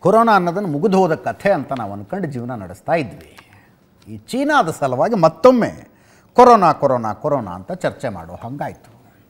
corona ಅನ್ನೋದನ್ನು ಮುಗಿದು ಹೋದ ಕಥೆ ಅಂತ ನಾವು ಅಂದ್ಕೊಂಡು ಜೀವನ ನಡೆಸ್ತಾ ಇದ್ವಿ ಈ ಚೀನಾದ ಸಲುವಾಗಿ ಮತ್ತೊಮ್ಮೆ ಕೊರೋನಾ ಕೊರೋನಾ ಕೊರೋನಾ ಅಂತ ಚರ್ಚೆ ಮಾಡೋ ಹಂಗಾಯಿತು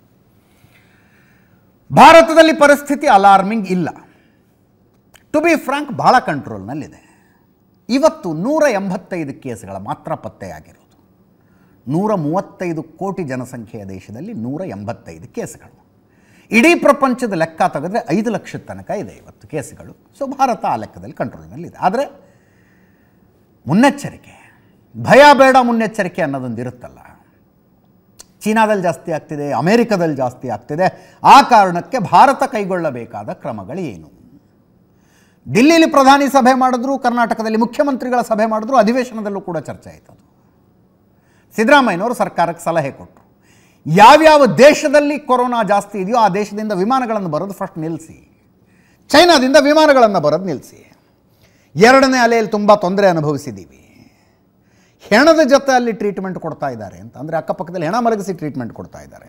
ಭಾರತದಲ್ಲಿ ಪರಿಸ್ಥಿತಿ ಅಲಾರ್ಮಿಂಗ್ ಇಲ್ಲ ಟು ಬಿ ಫ್ರಾಂಕ್ ಭಾಳ ಕಂಟ್ರೋಲ್ನಲ್ಲಿದೆ ಇವತ್ತು ನೂರ ಎಂಬತ್ತೈದು ಕೇಸ್ಗಳ ಮಾತ್ರ ಪತ್ತೆಯಾಗಿರೋದು ನೂರ ಮೂವತ್ತೈದು ಕೋಟಿ ಜನಸಂಖ್ಯೆಯ ದೇಶದಲ್ಲಿ ನೂರ ಎಂಬತ್ತೈದು ಕೇಸ್ಗಳು ಇಡೀ ಪ್ರಪಂಚದ ಲೆಕ್ಕ ತೆಗೆದ್ರೆ ಐದು ಲಕ್ಷದ ತನಕ ಇದೆ ಇವತ್ತು ಕೇಸ್ಗಳು ಸೊ ಭಾರತ ಆ ಲೆಕ್ಕದಲ್ಲಿ ಕಂಟ್ರೋಲ್ನಲ್ಲಿದೆ ಆದರೆ ಮುನ್ನೆಚ್ಚರಿಕೆ ಭಯ ಬೇಡ ಮುನ್ನೆಚ್ಚರಿಕೆ ಅನ್ನೋದೊಂದು ಇರುತ್ತಲ್ಲ ಚೀನಾದಲ್ಲಿ ಜಾಸ್ತಿ ಆಗ್ತಿದೆ ಅಮೇರಿಕದಲ್ಲಿ ಜಾಸ್ತಿ ಆಗ್ತಿದೆ ಆ ಕಾರಣಕ್ಕೆ ಭಾರತ ಕೈಗೊಳ್ಳಬೇಕಾದ ಕ್ರಮಗಳು ಏನು ದಿಲ್ಲಿಲಿ ಪ್ರಧಾನಿ ಸಭೆ ಮಾಡಿದ್ರು ಕರ್ನಾಟಕದಲ್ಲಿ ಮುಖ್ಯಮಂತ್ರಿಗಳ ಸಭೆ ಮಾಡಿದ್ರು ಅಧಿವೇಶನದಲ್ಲೂ ಕೂಡ ಚರ್ಚೆ ಆಯಿತು ಅದು ಸಿದ್ದರಾಮಯ್ಯನವರು ಸರ್ಕಾರಕ್ಕೆ ಸಲಹೆ ಕೊಟ್ಟರು ಯಾವ್ಯಾವ ದೇಶದಲ್ಲಿ ಕೊರೋನಾ ಜಾಸ್ತಿ ಇದೆಯೋ ಆ ದೇಶದಿಂದ ವಿಮಾನಗಳನ್ನು ಬರೋದು ಫಸ್ಟ್ ನಿಲ್ಲಿಸಿ ಚೈನಾದಿಂದ ವಿಮಾನಗಳನ್ನು ಬರೋದು ನಿಲ್ಲಿಸಿ ಎರಡನೇ ಅಲೆಯಲ್ಲಿ ತುಂಬ ತೊಂದರೆ ಅನುಭವಿಸಿದ್ದೀವಿ ಹೆಣದ ಜೊತೆ ಅಲ್ಲಿ ಟ್ರೀಟ್ಮೆಂಟ್ ಕೊಡ್ತಾ ಇದ್ದಾರೆ ಅಂತ ಅಂದರೆ ಅಕ್ಕಪಕ್ಕದಲ್ಲಿ ಹೆಣ ಮಲಗಿಸಿ ಟ್ರೀಟ್ಮೆಂಟ್ ಕೊಡ್ತಾ ಇದ್ದಾರೆ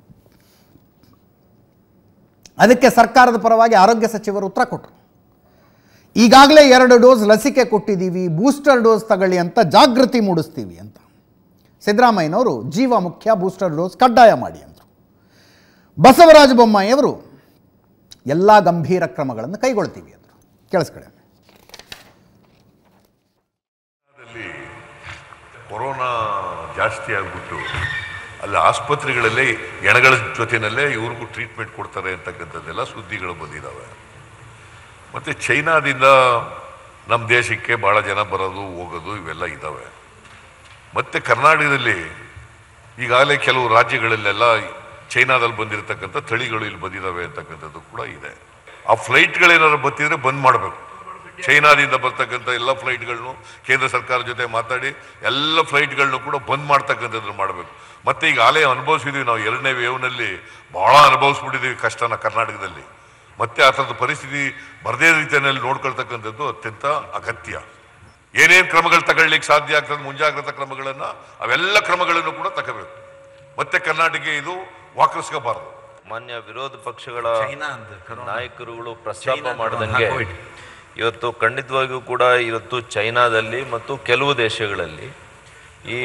ಅದಕ್ಕೆ ಸರ್ಕಾರದ ಪರವಾಗಿ ಆರೋಗ್ಯ ಸಚಿವರು ಉತ್ತರ ಕೊಟ್ಟರು ಈಗಾಗಲೇ ಎರಡು ಡೋಸ್ ಲಸಿಕೆ ಕೊಟ್ಟಿದ್ದೀವಿ ಬೂಸ್ಟರ್ ಡೋಸ್ ತಗೊಳ್ಳಿ ಅಂತ ಜಾಗೃತಿ ಮೂಡಿಸ್ತೀವಿ ಅಂತ ಸಿದ್ದರಾಮಯ್ಯನವರು ಜೀವ ಮುಖ್ಯ ಬೂಸ್ಟರ್ ಡೋಸ್ ಕಡ್ಡಾಯ ಮಾಡಿ ಅಂದರು ಬಸವರಾಜ ಬೊಮ್ಮಾಯಿಯವರು ಎಲ್ಲ ಗಂಭೀರ ಕ್ರಮಗಳನ್ನು ಕೈಗೊಳ್ತೀವಿ ಅಂದರು ಕೇಳಿಸ್ಕಡೆ ದಲ್ಲಿ ಕೊರೋನಾ ಜಾಸ್ತಿ ಆಗ್ಬಿಟ್ಟು ಅಲ್ಲಿ ಆಸ್ಪತ್ರೆಗಳಲ್ಲೇ ಎಣಗಳ ಜೊತೆನಲ್ಲೇ ಇವ್ರಿಗೂ ಟ್ರೀಟ್ಮೆಂಟ್ ಕೊಡ್ತಾರೆ ಅಂತಕ್ಕಂಥದ್ದೆಲ್ಲ ಸುದ್ದಿಗಳು ಬಂದಿದ್ದಾವೆ ಮತ್ತು ಚೈನಾದಿಂದ ನಮ್ಮ ದೇಶಕ್ಕೆ ಭಾಳ ಜನ ಬರೋದು ಹೋಗೋದು ಇವೆಲ್ಲ ಇದ್ದಾವೆ ಮತ್ತು ಕರ್ನಾಟಕದಲ್ಲಿ ಈಗಾಗಲೇ ಕೆಲವು ರಾಜ್ಯಗಳಲ್ಲೆಲ್ಲ ಚೈನಾದಲ್ಲಿ ಬಂದಿರತಕ್ಕಂಥ ತಳಿಗಳು ಇಲ್ಲಿ ಬಂದಿದ್ದಾವೆ ಅಂತಕ್ಕಂಥದ್ದು ಕೂಡ ಇದೆ ಆ ಫ್ಲೈಟ್ಗಳೇನಾದ್ರು ಬರ್ತಿದ್ರೆ ಬಂದ್ ಮಾಡಬೇಕು ಚೈನಾದಿಂದ ಬರ್ತಕ್ಕಂಥ ಎಲ್ಲ ಫ್ಲೈಟ್ಗಳನ್ನು ಕೇಂದ್ರ ಸರ್ಕಾರ ಜೊತೆ ಮಾತಾಡಿ ಎಲ್ಲ ಫ್ಲೈಟ್ಗಳನ್ನು ಕೂಡ ಬಂದ್ ಮಾಡ್ತಕ್ಕಂಥದ್ದು ಮಾಡಬೇಕು ಮತ್ತೆ ಈಗ ಆಲೇ ಅನುಭವಿಸಿದೀವಿ ನಾವು ಎರಡನೇ ವೇವ್ನಲ್ಲಿ ಬಹಳ ಅನುಭವಿಸ್ಬಿಟ್ಟಿದ್ದೀವಿ ಕಷ್ಟನ ಕರ್ನಾಟಕದಲ್ಲಿ ಮತ್ತೆ ಆ ಥರದ ಪರಿಸ್ಥಿತಿ ಬರದೇ ರೀತಿಯಲ್ಲಿ ನೋಡ್ಕೊಳ್ತಕ್ಕಂಥದ್ದು ಅತ್ಯಂತ ಅಗತ್ಯ ಏನೇನು ಕ್ರಮಗಳು ತಗೊಳ್ಳಿಕ್ಕೆ ಸಾಧ್ಯ ಆಗ್ತದೆ ಮುಂಜಾಗ್ರತಾ ಕ್ರಮಗಳನ್ನ ಅವೆಲ್ಲ ಕ್ರಮಗಳನ್ನು ಕೂಡ ತಗೋಬೇಕು ಮತ್ತೆ ಕರ್ನಾಟಕ ಇದು ವಾಕರಿಸ್ಕೋಬಾರದು ಮಾನ್ಯ ವಿರೋಧ ಪಕ್ಷಗಳ ನಾಯಕರುಗಳು ಪ್ರಸ್ತಾಪ ಮಾಡಿದಂಗೆ ಇವತ್ತು ಖಂಡಿತವಾಗಿಯೂ ಕೂಡ ಇವತ್ತು ಚೈನಾದಲ್ಲಿ ಮತ್ತು ಕೆಲವು ದೇಶಗಳಲ್ಲಿ ಈ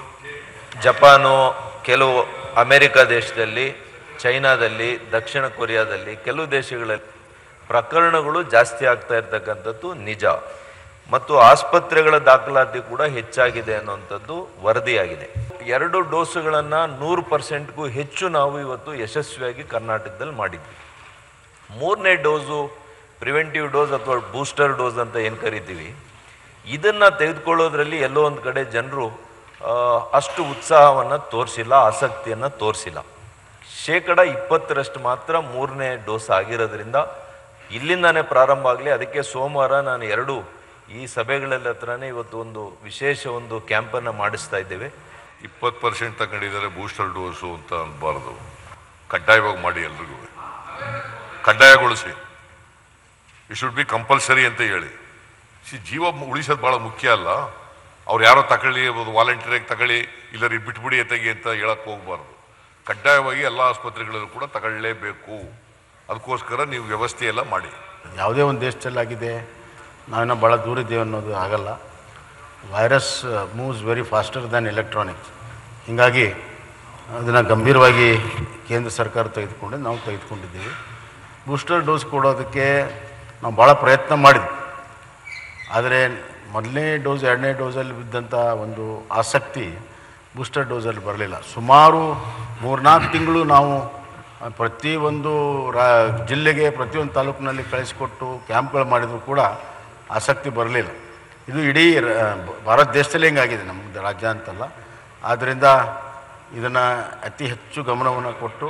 ಜಪಾನು ಕೆಲವು ಅಮೆರಿಕ ದೇಶದಲ್ಲಿ ಚೈನಾದಲ್ಲಿ ದಕ್ಷಿಣ ಕೊರಿಯಾದಲ್ಲಿ ಕೆಲವು ದೇಶಗಳಲ್ಲಿ ಪ್ರಕರಣಗಳು ಜಾಸ್ತಿ ಆಗ್ತಾ ಇರ್ತಕ್ಕಂಥದ್ದು ನಿಜ ಮತ್ತು ಆಸ್ಪತ್ರೆಗಳ ದಾಖಲಾತಿ ಕೂಡ ಹೆಚ್ಚಾಗಿದೆ ಅನ್ನುವಂಥದ್ದು ವರದಿಯಾಗಿದೆ ಎರಡು ಡೋಸುಗಳನ್ನು ನೂರು ಪರ್ಸೆಂಟ್ಗೂ ಹೆಚ್ಚು ನಾವು ಇವತ್ತು ಯಶಸ್ವಿಯಾಗಿ ಕರ್ನಾಟಕದಲ್ಲಿ ಮಾಡಿದ್ವಿ ಮೂರನೇ ಡೋಸು ಪ್ರಿವೆಂಟಿವ್ ಡೋಸ್ ಅಥವಾ ಬೂಸ್ಟರ್ ಡೋಸ್ ಅಂತ ಏನು ಕರಿತೀವಿ ಇದನ್ನು ತೆಗೆದುಕೊಳ್ಳೋದ್ರಲ್ಲಿ ಎಲ್ಲೋ ಒಂದು ಕಡೆ ಜನರು ಅಷ್ಟು ಉತ್ಸಾಹವನ್ನು ತೋರಿಸಿಲ್ಲ ಆಸಕ್ತಿಯನ್ನು ತೋರಿಸಿಲ್ಲ ಶೇಕಡ ಇಪ್ಪತ್ತರಷ್ಟು ಮಾತ್ರ ಮೂರನೇ ಡೋಸ್ ಆಗಿರೋದ್ರಿಂದ ಇಲ್ಲಿಂದಾನೇ ಪ್ರಾರಂಭ ಆಗಲಿ ಅದಕ್ಕೆ ಸೋಮವಾರ ನಾನು ಎರಡು ಈ ಸಭೆಗಳೆಲ್ಲ ಹತ್ರನೇ ಇವತ್ತು ಒಂದು ವಿಶೇಷ ಒಂದು ಕ್ಯಾಂಪನ್ನು ಮಾಡಿಸ್ತಾ ಇದ್ದೇವೆ ಇಪ್ಪತ್ತು ಪರ್ಸೆಂಟ್ ತಗೊಂಡಿದ್ದಾರೆ ಬೂಸ್ಟರ್ ಡೋಸು ಅಂತ ಅನ್ಬಾರ್ದು ಕಡ್ಡಾಯವಾಗಿ ಮಾಡಿ ಎಲ್ರಿಗೂ ಕಡ್ಡಾಯಗೊಳಿಸಿ ಇಟ್ ಶುಡ್ ಬಿ ಕಂಪಲ್ಸರಿ ಅಂತ ಹೇಳಿ ಸಿ ಜೀವ ಉಳಿಸೋದು ಭಾಳ ಮುಖ್ಯ ಅಲ್ಲ ಅವ್ರು ಯಾರೋ ತಗೊಳ್ಳಿ ವಾಲಂಟಿಯರಾಗಿ ತಗೊಳ್ಳಿ ಇಲ್ಲ ರೀ ಬಿಟ್ಬಿಡಿ ತೆಗಿ ಅಂತ ಹೇಳಕ್ ಹೋಗ್ಬಾರ್ದು ಕಡ್ಡಾಯವಾಗಿ ಎಲ್ಲ ಆಸ್ಪತ್ರೆಗಳಲ್ಲೂ ಕೂಡ ತಗೊಳ್ಳೇಬೇಕು ಅದಕ್ಕೋಸ್ಕರ ನೀವು ವ್ಯವಸ್ಥೆ ಎಲ್ಲ ಮಾಡಿ ಯಾವುದೇ ಒಂದು ದೇಶದಲ್ಲಿ ಆಗಿದೆ ನಾವಿನ್ನ ಭಾಳ ದೂರ ಇದ್ದೇವೆ ಅನ್ನೋದು ಆಗಲ್ಲ virus moves very faster than electronics ಹೀಗಾಗಿ ಅದನ್ನು ಗಂಭೀರವಾಗಿ ಕೇಂದ್ರ ಸರ್ಕಾರ ತೆಗೆದುಕೊಂಡು ನಾವು ತೆಗೆದುಕೊಂಡಿದ್ದೀವಿ ಬೂಸ್ಟರ್ ಡೋಸ್ ಕೊಡೋದಕ್ಕೆ ನಾವು ಭಾಳ ಪ್ರಯತ್ನ ಮಾಡಿದ್ವಿ ಆದರೆ ಮೊದಲನೇ ಡೋಸ್ ಎರಡನೇ ಡೋಸಲ್ಲಿ ಬಿದ್ದಂಥ ಒಂದು ಆಸಕ್ತಿ ಬೂಸ್ಟರ್ ಡೋಸಲ್ಲಿ ಬರಲಿಲ್ಲ ಸುಮಾರು ಮೂರ್ನಾಲ್ಕು ತಿಂಗಳು ನಾವು ಆ, ಪ್ರತಿಯೊಂದು ರಾ ಜಿಲ್ಲೆಗೆ ಪ್ರತಿಯೊಂದು ತಾಲೂಕಿನಲ್ಲಿ ಕಳಿಸಿಕೊಟ್ಟು ಕ್ಯಾಂಪ್ಗಳು ಮಾಡಿದ್ರು ಕೂಡ ಆಸಕ್ತಿ ಬರಲಿಲ್ಲ ಇದು ಇಡೀ ರ- ಭಾರತ ದೇಶದಲ್ಲೇ ಹಿಂಗಾಗಿದೆ ನಮ್ಮ ರಾಜ್ಯ ಅಂತಲ್ಲ ಆದ್ದರಿಂದ ಇದನ್ನು ಅತಿ ಹೆಚ್ಚು ಗಮನವನ್ನು ಕೊಟ್ಟು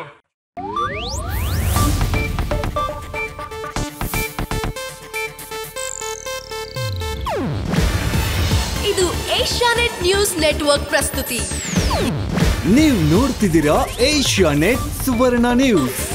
ಇದು ಏಷ್ಯಾನೆಟ್ ನ್ಯೂಸ್ ನೆಟ್ವರ್ಕ್ ಪ್ರಸ್ತುತಿ ನೀವು ನೋಡ್ತಿದ್ದೀರಾ ಏಷ್ಯಾ ನೆಟ್ ಸುವರ್ಣ ನ್ಯೂಸ್